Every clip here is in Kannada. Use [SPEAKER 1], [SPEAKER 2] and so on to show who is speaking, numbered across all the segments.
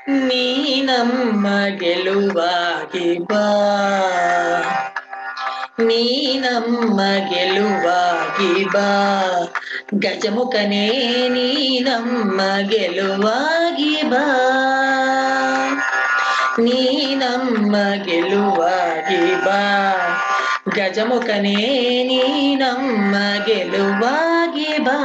[SPEAKER 1] ನೀ ನಮ್ಮ ಗೆಲುವಾಗಿ ಬಾ ನೀ ನಮ್ಮ ಗೆಲುವಾಗಿ ಬಾ ಗಜಮುಖನೇ ನೀ ನಮ್ಮ ಗೆಲುವಾಗಿ ಬಾ ನೀ ನಮ್ಮ ಗೆಲುವಾಗಿ ಬಾ ಗಜಮುಖನೇ ನೀ ನಮ್ಮ ಗೆಲುವಾಗಿ ಬಾ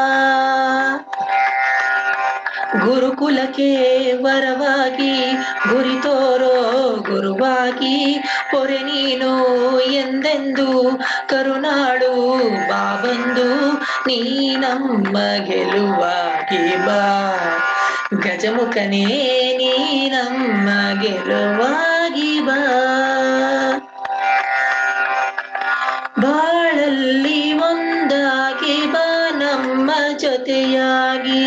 [SPEAKER 1] ಗುರುಕುಲಕ್ಕೆ ವರವಾಗಿ ಗುರಿ ತೋರೋ ಗುರುವಾಗಿ ಪೊರೆ ನೀನು ಎಂದೆಂದು ಕರುನಾಡು ಬಾಬಂದು ನೀ ನಮ್ಮ ಗೆಲುವಾಗಿ ಬಾ ಗಜಮುಖನೇ ನೀ ನಮ್ಮ ಗೆಲುವಾಗಿ ಬಾ ಬಾಳಲ್ಲಿ ಒಂದಾಗಿ ಬಾ ನಮ್ಮ ಜೊತೆಯಾಗಿ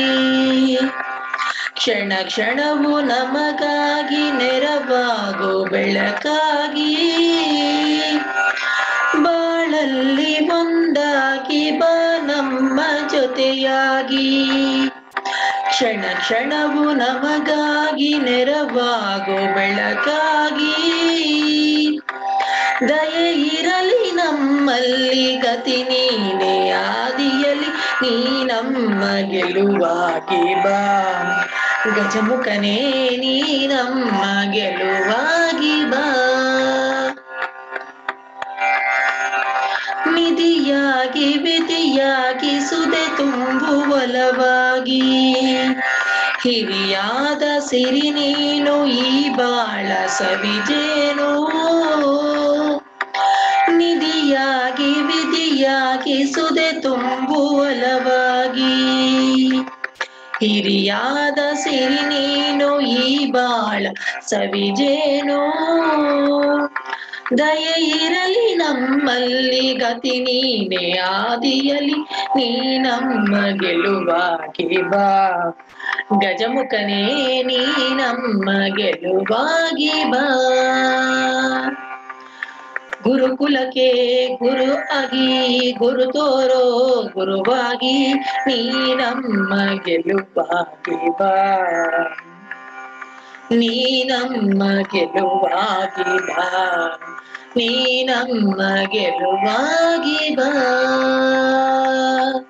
[SPEAKER 1] ಕ್ಷಣ ಕ್ಷಣವು ನಮಗಾಗಿ ನೆರವಾಗೋ ಬೆಳಕಾಗಿ ಬಾಳಲ್ಲಿ ಒಂದಾಗಿ ಬಾ ನಮ್ಮ ಜೊತೆಯಾಗಿ ಕ್ಷಣ ಕ್ಷಣವು ನಮಗಾಗಿ ನೆರವಾಗೋ ಬೆಳಕಾಗಿ ದಯೆ ಇರಲಿ ನಮ್ಮಲ್ಲಿ ಗತಿ ನೀನೆ ಆದಿಯಲಿ ನೀ ನಮ್ಮ ಗೆಲುವಾಗಿ ಬಾ ಗಜಮುಖನೇ ನೀ ನಮ್ಮ ಗೆಲುವಾಗಿ ಬಾ ನಿಧಿಯಾಗಿ ವಿಧಿಯಾಗಿ ಸುದೆ ತುಂಬುವಲವಾಗಿ ಹಿರಿಯಾದ ಸಿರಿ ನೀನು ಈ ಬಾಳ ಸವಿಜೇನು ನಿಧಿಯಾಗಿ ವಿಧಿಯಾಗಿ ಸುದೆ ತುಂಬುವಲವಾಗಿ ಹಿರಿಯಾದ ಸಿರಿ ನೀನು ಈ ಬಾಳ ಸವಿಜೇನು ದಯೆ ಇರಲಿ ನಮ್ಮಲ್ಲಿ ಗತಿ ನೀನೆ ಆದಿಯಲಿ ನೀ ನಮ್ಮ ಗೆಲುವಾಗಿ ಬಾ ಗಜಮುಖನೇ ನೀ ನಮ್ಮ ಗೆಲುವಾಗಿ ಬಾ ಗುರುಕುಲಕ್ಕೆ ಗುರು ಆಗಿ ಗುರು ತೋರೋ ಗುರುವಾಗಿ ನೀ ನಮ್ಮ ಗೆಲುವಾಗಿ ಬಾ ನೀ ನಮ್ಮ ಗೆಲುವಾಗಿ ಬಾ ನೀ ನಮ್ಮ ಗೆಲುವಾಗಿ ಬಾ